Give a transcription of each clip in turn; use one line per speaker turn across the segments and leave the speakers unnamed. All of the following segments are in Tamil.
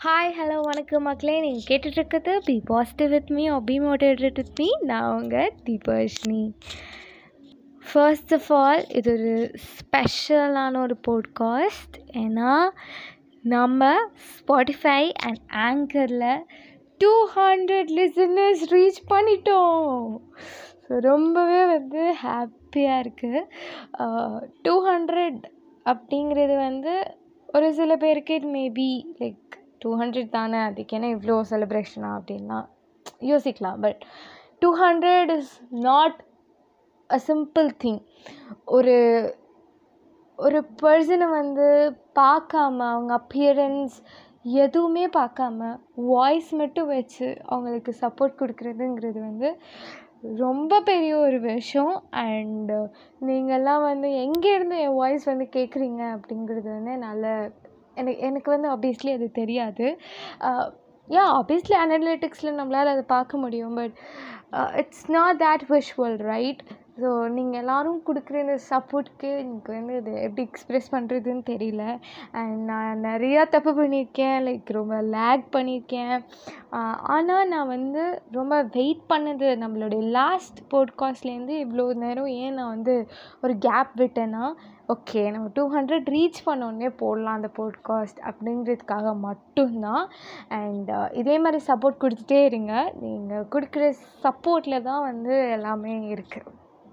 ஹாய் ஹலோ வணக்கம் மக்களே நீங்கள் கேட்டுட்ருக்கிறது be positive with me or be motivated with me நான் உங்கள் தீபர்ஷினி ஃபர்ஸ்ட் ஆஃப் ஆல் இது ஒரு ஸ்பெஷலான ஒரு போட்காஸ்ட் ஏன்னா நம்ம ஸ்பாட்டிஃபை அண்ட் ஆங்கரில் டூ ஹண்ட்ரட் லிசனர்ஸ் ரீச் பண்ணிட்டோம் ஸோ ரொம்பவே வந்து ஹாப்பியாக இருக்குது டூ ஹண்ட்ரட் அப்படிங்கிறது வந்து ஒரு சில பேருக்கு it maybe like two hundred தானே அதுக்கு என்ன இவ்வளோ செலிப்ரேஷனா அப்படின்னா யோசிக்கலாம் but two hundred is not a simple thing ஒரு ஒரு பர்சனை வந்து பார்க்காம அவங்க அப்பியரன்ஸ் எதுவுமே பார்க்காம வாய்ஸ் மட்டும் வச்சு அவங்களுக்கு சப்போர்ட் கொடுக்குறதுங்கிறது வந்து ரொம்ப பெரிய ஒரு விஷயம் அண்டு நீங்கள்லாம் வந்து எங்கேருந்து என் வாய்ஸ் வந்து கேட்குறீங்க அப்படிங்கிறது வந்து நல்ல எனக்கு எனக்கு வந்து ஆப்வியஸ்லி அது தெரியாது யா ஆப்வியஸ்லி அனலிட்டிக்ஸில் நம்மளால் அதை பார்க்க முடியும் but it's not that visual right so நீங்கள் எல்லோரும் கொடுக்குற இந்த சப்போர்ட்க்கு எனக்கு வந்து இது எப்படி எக்ஸ்ப்ரெஸ் பண்ணுறதுன்னு தெரியல அண்ட் நான் நிறையா தப்பு பண்ணியிருக்கேன் லைக் ரொம்ப லேக் பண்ணியிருக்கேன் ஆனால் நான் வந்து ரொம்ப வெயிட் பண்ணது நம்மளுடைய லாஸ்ட் போட்காஸ்ட்லேருந்து இவ்வளோ நேரம் ஏன் நான் வந்து ஒரு கேப் விட்டேன்னா ஓகே நம்ம டூ ஹண்ட்ரட் ரீச் பண்ணோடனே போடலாம் அந்த போட்காஸ்ட் அப்படிங்கிறதுக்காக மட்டும்தான் அண்ட் இதே மாதிரி சப்போர்ட் கொடுத்துட்டே இருங்க நீங்கள் கொடுக்குற சப்போர்ட்டில் தான் வந்து எல்லாமே இருக்குது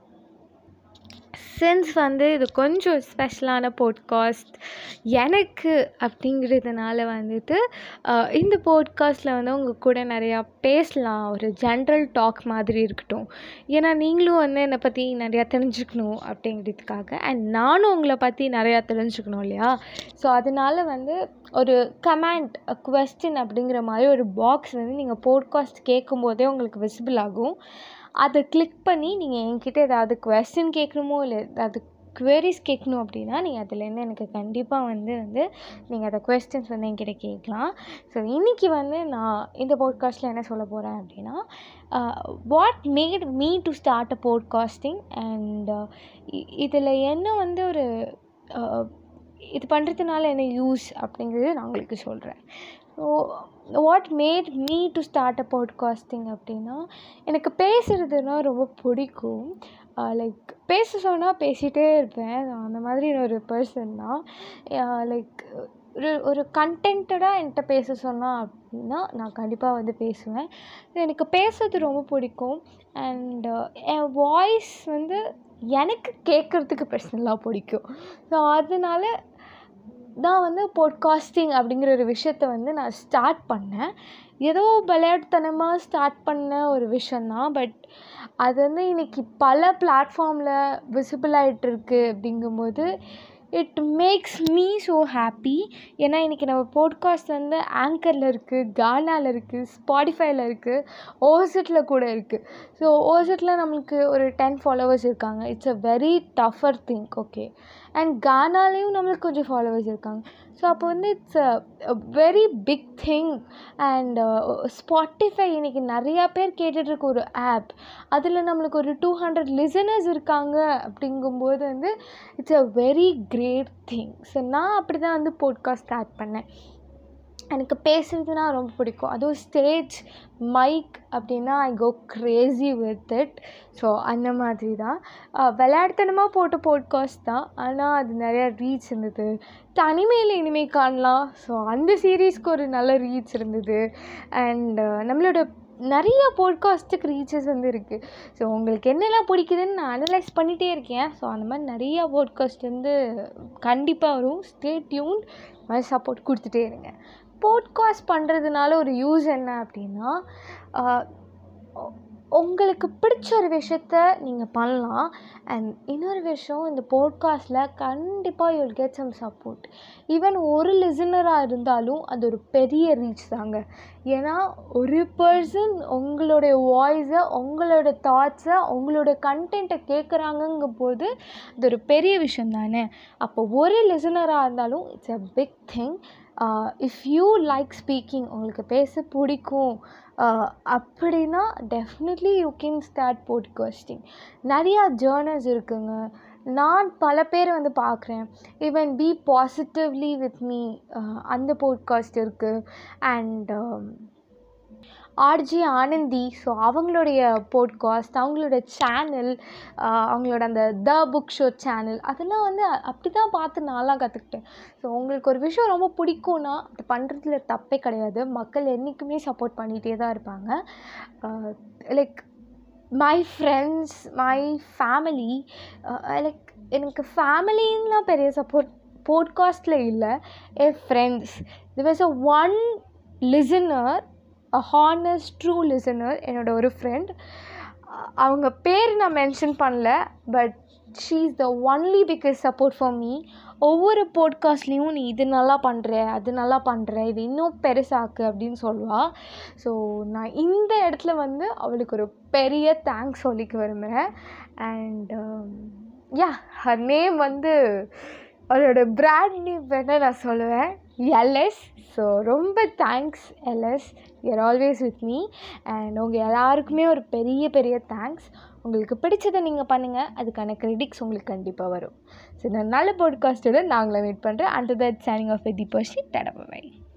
சின்ஸ் வந்து இது கொஞ்சம் ஸ்பெஷலான போட்காஸ்ட் எனக்கு அப்படிங்கிறதுனால வந்துட்டு இந்த போட்காஸ்ட்டில் வந்து உங்கள் கூட நிறையா பேசலாம் ஒரு ஜென்ரல் டாக் மாதிரி இருக்கட்டும் ஏன்னா நீங்களும் வந்து என்னை பற்றி நிறையா தெரிஞ்சுக்கணும் அப்படிங்கிறதுக்காக அண்ட் நானும் உங்களை பற்றி நிறையா தெரிஞ்சுக்கணும் இல்லையா ஸோ அதனால் வந்து ஒரு கமெண்ட் கொஸ்டின் அப்படிங்கிற மாதிரி ஒரு பாக்ஸ் வந்து நீங்கள் போட்காஸ்ட் கேட்கும்போதே உங்களுக்கு விசிபிள் ஆகும் அதை கிளிக் பண்ணி நீங்கள் என்கிட்ட ஏதாவது கொஸ்டின் கேட்கணுமோ இல்லை ஏதாவது குவரிஸ் கேட்கணும் அப்படின்னா நீங்கள் அதுலேருந்து எனக்கு கண்டிப்பாக வந்து வந்து நீங்கள் அதை கொஸ்டின்ஸ் வந்து என்கிட்ட கேட்கலாம் ஸோ இன்றைக்கி வந்து நான் இந்த போட்காஸ்ட்டில் என்ன சொல்ல போகிறேன் அப்படின்னா what made me to start a podcasting and இதில் என்ன வந்து ஒரு இது பண்ணுறதுனால என்ன யூஸ் அப்படிங்கிறது நான் உங்களுக்கு சொல்கிறேன் so what made me to start a podcasting அப்படின்னா எனக்கு பேசுகிறதுனா ரொம்ப பிடிக்கும் லைக் பேச சொன்னால் பேசிகிட்டே இருப்பேன் அந்த மாதிரி ஒரு பர்சன் தான் லைக் ஒரு ஒரு கண்டென்ட்டடாக என்கிட்ட பேச சொன்னால் அப்படின்னா நான் கண்டிப்பாக வந்து பேசுவேன் எனக்கு பேசுறது ரொம்ப பிடிக்கும் அண்ட் என் வாய்ஸ் வந்து எனக்கு கேட்குறதுக்கு பர்சனலாக பிடிக்கும் ஸோ அதனால தான் வந்து பாட்காஸ்டிங் அப்படிங்கிற ஒரு விஷயத்த வந்து நான் ஸ்டார்ட் பண்ணேன் ஏதோ விளையாட்டுத்தனமாக ஸ்டார்ட் பண்ண ஒரு விஷயந்தான் பட் அது வந்து இன்றைக்கி பல பிளாட்ஃபார்மில் விசிபிள் ஆகிட்டுருக்கு அப்படிங்கும்போது it makes me so happy ஏன்னா இன்றைக்கி நம்ம போட்காஸ்ட் வந்து ஆங்கரில் இருக்குது கானாவில் இருக்குது ஸ்பாடிஃபைல இருக்குது ஓசட்டில் கூட இருக்குது ஸோ ஓசட்டில் நம்மளுக்கு ஒரு டென் ஃபாலோவர்ஸ் இருக்காங்க it's a very tougher thing okay and கானாலேயும் நம்மளுக்கு கொஞ்சம் ஃபாலோவர்ஸ் இருக்காங்க ஸோ அப்போ வந்து it's a very big thing and Spotify இன்றைக்கி நிறையா பேர் கேட்டுட்ருக்க ஒரு ஆப் அதில் நம்மளுக்கு ஒரு டூ ஹண்ட்ரட் லிசனர்ஸ் இருக்காங்க அப்படிங்கும்போது வந்து it's a very great thing so நான் அப்படி தான் வந்து போட்காஸ்ட் ஸ்டார்ட் பண்ணேன் எனக்கு பேசுகிறதுனா ரொம்ப பிடிக்கும் அதுவும் ஸ்டேஜ் மைக் அப்படின்னா I go crazy with it so அந்த மாதிரி தான் விளையாட்டுத்தனமாக போட்ட போட்காஸ்ட் தான் ஆனால் அது நிறையா ரீச் இருந்தது தனிமையில் இனிமேல் காணலாம் ஸோ அந்த சீரீஸ்க்கு ஒரு நல்ல ரீச் இருந்தது அண்ட் நம்மளோட நிறைய போட்காஸ்ட்டுக்கு ரீச்சஸ் வந்து இருக்குது ஸோ உங்களுக்கு என்னெல்லாம் பிடிக்குதுன்னு நான் அனலைஸ் பண்ணிகிட்டே இருக்கேன் ஸோ அந்த மாதிரி நிறையா போட்காஸ்ட் வந்து கண்டிப்பாக வரும் ஸ்டே டியூன் மாதிரி சப்போர்ட் கொடுத்துட்டே இருங்க போட்காஸ்ட் பண்ணுறதுனால ஒரு யூஸ் என்ன அப்படின்னா உங்களுக்கு பிடிச்ச ஒரு விஷயத்த நீங்கள் பண்ணலாம் அண்ட் இன்னொரு விஷயம் இந்த போட்காஸ்ட்டில் கண்டிப்பாக you'll get some support even ஒரு லிசனராக இருந்தாலும் அது ஒரு பெரிய ரீச் தாங்க ஏன்னா ஒரு பர்சன் உங்களுடைய வாய்ஸை உங்களோட தாட்ஸை உங்களோட கண்டென்ட்டை கேட்குறாங்கங்கும் போது அது ஒரு பெரிய விஷயம் தானே அப்போ ஒரு லிசனராக இருந்தாலும் it's a big thing if you like speaking உங்களுக்கு பேச பிடிக்கும் அப்படின்னா definitely you can start podcasting நிறையா ஜேர்னல்ஸ் இருக்குங்க நான் பல பேர் வந்து பார்க்குறேன் even be positively with me அந்த போட்காஸ்ட் இருக்குது அண்ட் ஆர்ஜி ஆனந்தி ஸோ அவங்களுடைய போட்காஸ்ட் அவங்களோட சேனல் அவங்களோட அந்த த புக் ஷோ சேனல் அதெல்லாம் வந்து அப்படி தான் பார்த்து நான்லாம் கற்றுக்கிட்டேன் ஸோ உங்களுக்கு ஒரு விஷயம் ரொம்ப பிடிக்கும்னா அது பண்ணுறதுல தப்பே கிடையாது மக்கள் என்றைக்குமே சப்போர்ட் பண்ணிகிட்டே தான் இருப்பாங்க like my friends my family like எனக்கு ஃபேமிலின்லாம் பெரிய சப்போர்ட் போட்காஸ்ட்டில் இல்லை a friends the was a one listener a honest true listener என்னோட ஒரு ஃப்ரெண்ட் அவங்க பேர் நான் மென்ஷன் பண்ணல but she is the only biggest support for me ஒவ்வொரு போட்காஸ்ட்லேயும் நீ இது நல்லா பண்ணுற அது நல்லா பண்ணுற இது இன்னும் பெருசாக்கு அப்படின்னு சொல்லுவாள் ஸோ நான் இந்த இடத்துல வந்து அவளுக்கு ஒரு பெரிய தேங்க்ஸ் சொல்லிக்க விரும்புகிறேன் அண்ட் யா ஹர் நேம் வந்து அவளோட பிராண்ட் நேம் வேணால் நான் சொல்லுவேன் எல்எஸ் ஸோ ரொம்ப thanks LS you are always with me and உங்கள் எல்லாருக்குமே ஒரு பெரிய பெரிய தேங்க்ஸ் உங்களுக்கு பிடிச்சதை நீங்கள் பண்ணுங்கள் அதுக்கான கிரெடிட்ஸ் உங்களுக்கு கண்டிப்பாக வரும் ஸோ இந்த நல்ல பாட்காஸ்ட்டோட நாங்களே வெயிட் பண்ணுறேன் and that chaining of the பர்ஷி டடபாய்